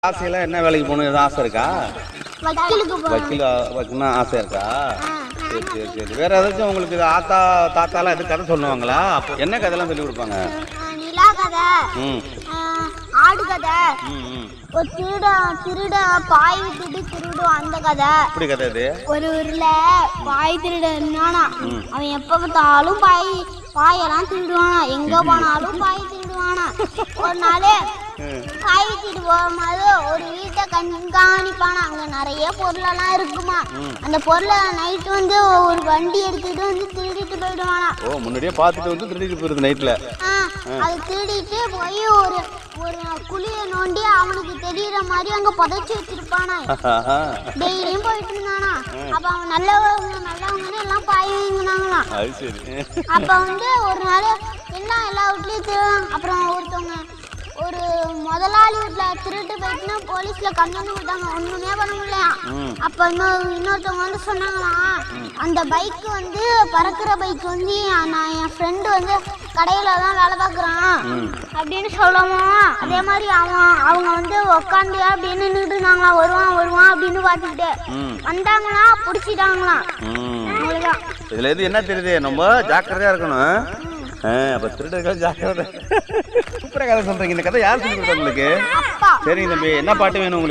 ஆசையெல்லாம் என்ன வேலைக்கு போகணும் எதுவும் ஆசை இருக்கா வக்கீலுக்கு போகணும் வக்கீல் வைக்கணும் ஆசை இருக்கா சரி சரி சரி வேற ஏதாச்சும் உங்களுக்கு இது ஆத்தா தாத்தாலாம் எதுவும் கதை சொல்லுவாங்களா அப்போ என்ன கதைலாம் சொல்லி கொடுப்பாங்க ஆ, நிலா கதை ம் ஆ, ஆடு கதை ம் ம் ஒரு திருட திருட பாய் விட்டுட்டு திருடும் அந்த கதை இப்படி கதை இது ஒரு ஊர்ல பாய் திருட இருந்தானா அவன் எப்ப பார்த்தாலும் பாய் பாயெல்லாம் திருடுவானா எங்க போனாலும் பாய் திருடுவானா ஒரு நாள் பாய் விட்டுட்டு போகும்போது ஒரு வீட்டை கண்காணிப்பானா அங்க நிறைய பொருளெல்லாம் இருக்குமா அந்த பொருளை நைட்டு வந்து ஒரு வண்டி எடுத்துட்டு வந்து திருடிட்டு போயிடுவானா ஓ முன்னாடியே பார்த்துட்டு வந்து திருடிட்டு போயிருது நைட்டில் ஆ, அது திருடிட்டு போய் ஒரு ஒரு குழியை நோண்டி அவனுக்கு தெரியற மாதிரி அங்க புதைச்சி வச்சிருப்பானா டெய்லியும் போயிட்டு இருந்தானா அப்ப அவன் நல்லவங்க நல்லவங்கன்னு எல்லாம் பாய் வாங்கினாங்களாம் அது சரி அப்ப வந்து ஒரு நாள் என்ன எல்லா வீட்லயும் திருடன் அப்புறம் ஒருத்தவங்க ஒரு முதலாளி வீட்டுல திருட்டு போயிட்டுன்னு போலீஸ்ல கம்ப்ளைண்ட் கொடுத்தாங்க ஒண்ணுமே பண்ண முடியலையா ம் அப்ப இன்னொரு இன்னொருத்தவங்க வந்து சொன்னாங்களாம் அந்த பைக் வந்து பறக்கிற பைக் வந்து நான் என் ஃப்ரெண்டு வந்து கடையில தான் வேலை பார்க்குறான் அப்படின்னு சொல்லவும் அதே மாதிரி அவன் அவங்க வந்து உக்காந்து அப்படின்னு நின்றுட்டு இருந்தாங்களாம் வருவான் வருவான் அப்படின்னு பார்த்துக்கிட்டு ம் வந்தாங்களா பிடிச்சிட்டாங்களாம் ம் அவ்வளோதான் இதுல இருந்து என்ன தெரியுது ரொம்ப ஜாக்கிரதையா இருக்கணும் ஆ, அப்ப திருடர்கள் ஜாக்கிரதை சூப்பரா கதை சொல்றீங்க இந்த கதை யார் சொல்லி கொடுத்தா உங்களுக்கு அப்பா சரிங்க தம்பி என்ன பாட்டு வேணும் உங்களுக்கு